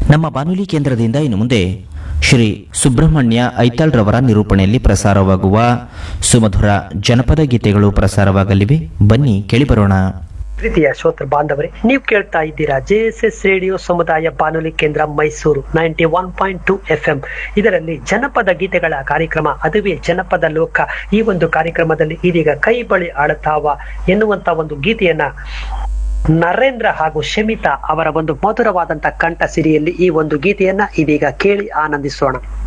ನಮ್ಮ ಬಾನುಲಿ ಕೇಂದ್ರದಿಂದ ಇನ್ನು ಮುಂದೆ ಶ್ರೀ ಸುಬ್ರಹ್ಮಣ್ಯ ಐತಾಳ್ರವರ ನಿರೂಪಣೆಯಲ್ಲಿ ಪ್ರಸಾರವಾಗುವ ಸುಮಧುರ ಜನಪದ ಗೀತೆಗಳು ಪ್ರಸಾರವಾಗಲಿವೆ ಬನ್ನಿ ಕೇಳಿಬರೋಣ ಪ್ರೀತಿಯ ಶ್ರೋತೃ ಬಾಂಧವರೇ ನೀವು ಕೇಳ್ತಾ ಇದ್ದೀರಾ ಜೆ ಎಸ್ ಎಸ್ ರೇಡಿಯೋ ಸಮುದಾಯ ಬಾನುಲಿ ಕೇಂದ್ರ Mysuru ninety one point two F M ಇದರಲ್ಲಿ ಜನಪದ ಗೀತೆಗಳ ಕಾರ್ಯಕ್ರಮ ಅದುವೇ ಜನಪದ ಲೋಕ ಈ ಒಂದು ಕಾರ್ಯಕ್ರಮದಲ್ಲಿ ಇದೀಗ ಕೈ ಬಳಿ ಆಳುತ್ತಾವ ಎನ್ನುವಂತ ಒಂದು ಗೀತೆಯನ್ನ ನರೇಂದ್ರ ಹಾಗೂ ಶಮಿತಾ ಅವರ ಒಂದು ಮಧುರವಾದಂತ ಕಂಠ ಸಿರಿಯಲ್ಲಿ ಈ ಒಂದು ಗೀತೆಯನ್ನ ಇದೀಗ ಕೇಳಿ ಆನಂದಿಸೋಣ